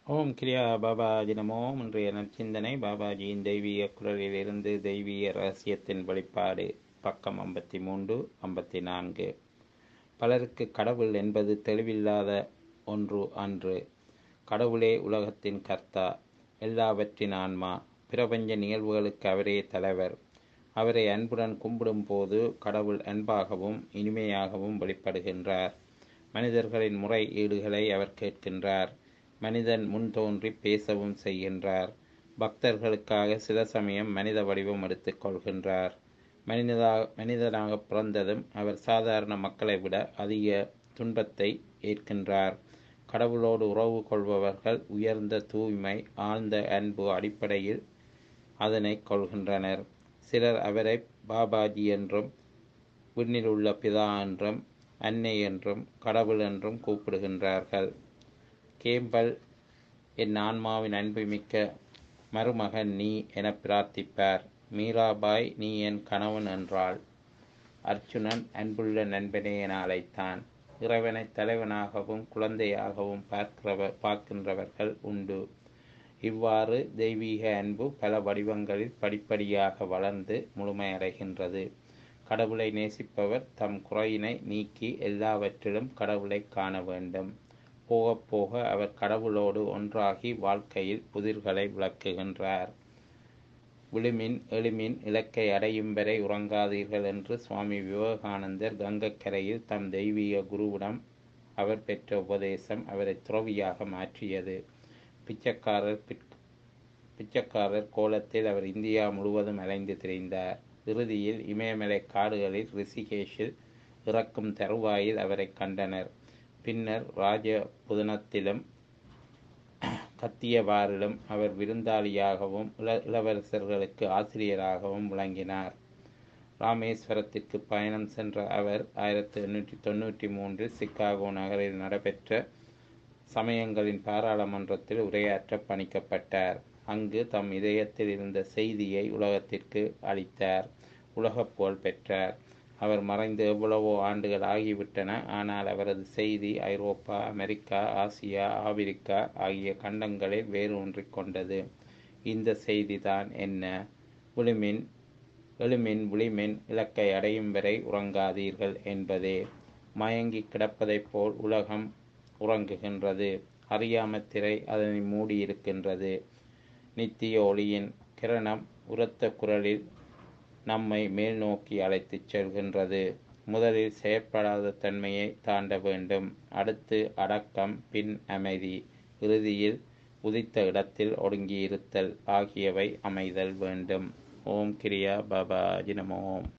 ஓம் கிரியா பாபாஜி நமோ இன்றைய நற்சிந்தனை பாபாஜியின் தெய்வீக குரலிலிருந்து தெய்வீக ரகசியத்தின் வெளிப்பாடு பக்கம் ஐம்பத்தி மூன்று ஐம்பத்தி நான்கு பலருக்கு கடவுள் என்பது தெளிவில்லாத ஒன்று அன்று கடவுளே உலகத்தின் கர்த்தா எல்லாவற்றின் ஆன்மா பிரபஞ்ச நிகழ்வுகளுக்கு அவரே தலைவர் அவரை அன்புடன் கும்பிடும் போது கடவுள் அன்பாகவும் இனிமையாகவும் வெளிப்படுகின்றார் மனிதர்களின் முறை ஈடுகளை அவர் கேட்கின்றார் மனிதன் முன் தோன்றி பேசவும் செய்கின்றார் பக்தர்களுக்காக சில சமயம் மனித வடிவம் எடுத்துக் கொள்கின்றார் மனிதனாக மனிதனாக பிறந்ததும் அவர் சாதாரண மக்களை விட அதிக துன்பத்தை ஏற்கின்றார் கடவுளோடு உறவு கொள்பவர்கள் உயர்ந்த தூய்மை ஆழ்ந்த அன்பு அடிப்படையில் அதனை கொள்கின்றனர் சிலர் அவரை பாபாஜி என்றும் விண்ணில் உள்ள பிதா என்றும் அன்னை என்றும் கடவுள் என்றும் கூப்பிடுகின்றார்கள் கேம்பல் என் ஆன்மாவின் அன்புமிக்க மருமகன் நீ என பிரார்த்திப்பார் மீராபாய் நீ என் கணவன் என்றாள் அர்ச்சுனன் அன்புள்ள நண்பனே என அழைத்தான் இறைவனை தலைவனாகவும் குழந்தையாகவும் பார்க்கிறவ பார்க்கின்றவர்கள் உண்டு இவ்வாறு தெய்வீக அன்பு பல வடிவங்களில் படிப்படியாக வளர்ந்து முழுமையடைகின்றது கடவுளை நேசிப்பவர் தம் குறையினை நீக்கி எல்லாவற்றிலும் கடவுளை காண வேண்டும் போக போக அவர் கடவுளோடு ஒன்றாகி வாழ்க்கையில் புதிர்களை விளக்குகின்றார் விழுமின் எழுமின் இலக்கை அடையும் வரை உறங்காதீர்கள் என்று சுவாமி விவேகானந்தர் கங்கக்கரையில் தம் தெய்வீக குருவிடம் அவர் பெற்ற உபதேசம் அவரை துறவியாக மாற்றியது பிச்சைக்காரர் பிச்சைக்காரர் கோலத்தில் அவர் இந்தியா முழுவதும் அலைந்து திரிந்தார் இறுதியில் இமயமலை காடுகளில் ரிஷிகேஷில் இறக்கும் தருவாயில் அவரை கண்டனர் பின்னர் ராஜ புதனத்திலும் கத்தியவாரிலும் அவர் விருந்தாளியாகவும் இள இளவரசர்களுக்கு ஆசிரியராகவும் விளங்கினார் ராமேஸ்வரத்திற்கு பயணம் சென்ற அவர் ஆயிரத்தி எண்ணூற்றி தொண்ணூற்றி மூன்றில் சிக்காகோ நகரில் நடைபெற்ற சமயங்களின் பாராளுமன்றத்தில் உரையாற்ற பணிக்கப்பட்டார் அங்கு தம் இதயத்தில் இருந்த செய்தியை உலகத்திற்கு அளித்தார் உலக புகழ் பெற்றார் அவர் மறைந்து எவ்வளவோ ஆண்டுகள் ஆகிவிட்டன ஆனால் அவரது செய்தி ஐரோப்பா அமெரிக்கா ஆசியா ஆப்பிரிக்கா ஆகிய கண்டங்களில் வேரூன்றிக் கொண்டது இந்த செய்திதான் என்ன விழுமின் எழுமின் விழிமின் இலக்கை அடையும் வரை உறங்காதீர்கள் என்பதே மயங்கி கிடப்பதைப் போல் உலகம் உறங்குகின்றது அறியாமத்திரை அதனை மூடியிருக்கின்றது நித்திய ஒளியின் கிரணம் உரத்த குரலில் நம்மை மேல் நோக்கி அழைத்துச் செல்கின்றது முதலில் செயற்படாத தன்மையை தாண்ட வேண்டும் அடுத்து அடக்கம் பின் அமைதி இறுதியில் உதித்த இடத்தில் ஒடுங்கியிருத்தல் ஆகியவை அமைதல் வேண்டும் ஓம் கிரியா பாபா ஜினமோம்